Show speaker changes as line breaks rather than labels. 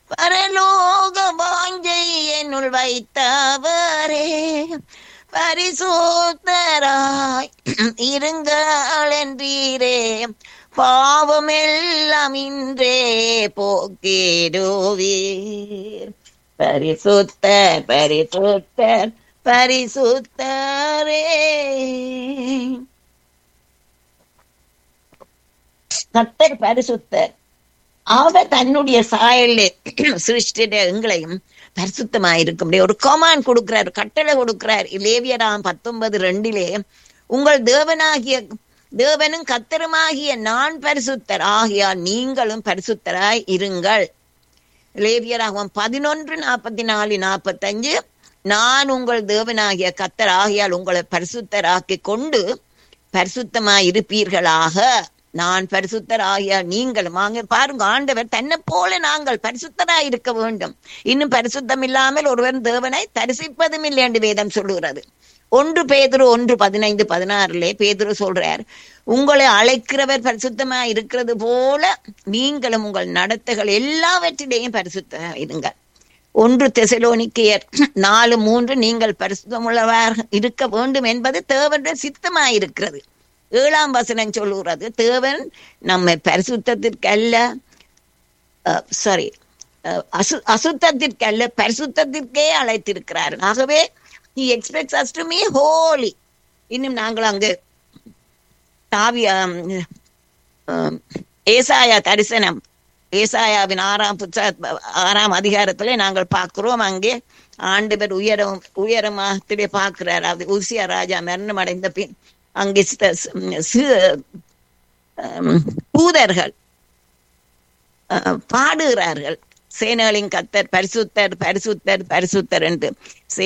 பரலோக வாஞ்சை என்னுள் வைத்தவரே பரிசுத்தராய் இருங்கள் என்றீரே பாவமெல்லாம் இன்றே போக்கிடுவீர் பரிசுத்தர் பரிசுத்தர் பரிசுத்தரே கத்தர் பரிசுத்தர் அவர் தன்னுடைய சாயல்ல சிருஷ்டிட எங்களையும் பரிசுத்தமாயிருக்கும் ஒரு கொமான் கொடுக்கிறார் கட்டளை கொடுக்கிறார் லேவியராம் பத்தொன்பது ரெண்டிலே உங்கள் தேவனாகிய தேவனும் கத்தருமாகிய நான் பரிசுத்தர் ஆகியால் நீங்களும் பரிசுத்தராய் இருங்கள் லேவியராகவும் பதினொன்று நாற்பத்தி நாலு நாற்பத்தஞ்சு நான் உங்கள் தேவனாகிய கத்தர் ஆகியால் உங்களை பரிசுத்தராக்கி கொண்டு பரிசுத்தமாய் இருப்பீர்களாக நான் பரிசுத்தர் ஆகியால் நீங்களும் வாங்க பாருங்க ஆண்டவர் தன்னை போல நாங்கள் பரிசுத்தராய் இருக்க வேண்டும் இன்னும் பரிசுத்தம் இல்லாமல் ஒருவன் தேவனை தரிசிப்பதும் இல்லை என்று வேதம் சொல்லுகிறது ஒன்று பேதுரு ஒன்று பதினைந்து பதினாறுலே பேதுரு சொல்றார் உங்களை அழைக்கிறவர் பரிசுத்தமா இருக்கிறது போல நீங்களும் உங்கள் நடத்தைகள் எல்லாவற்றிலேயும் பரிசுத்த இருங்கள் ஒன்று தெசலோனிக்கையர் நாலு மூன்று நீங்கள் பரிசுத்தமுள்ளவர் இருக்க வேண்டும் என்பது தேவனுடைய சித்தமாயிருக்கிறது ஏழாம் வசனம் சொல்லுகிறது தேவன் நம்மை பரிசுத்தத்திற்கு அல்ல சாரி அசு அசுத்தத்திற்கு அல்ல பரிசுத்தத்திற்கே அழைத்திருக்கிறார் ஆகவே he expects us to me holy இன்னும் நாங்கள் அங்கு தாவி ஏசாயா தரிசனம் ஏசாயாவின் ஆறாம் புத்தக ஆறாம் அதிகாரத்திலே நாங்கள் பார்க்கிறோம் அங்கே ஆண்டவர் உயரம் உயரமாகத்திலே பார்க்கிறார் அது உசியா ராஜா மரணம் அடைந்த பின் அங்கே பூதர்கள் பாடுகிறார்கள் சேனாளின் கத்தர் பரிசுத்தர் பரிசுத்தர் பரிசுத்தர் என்று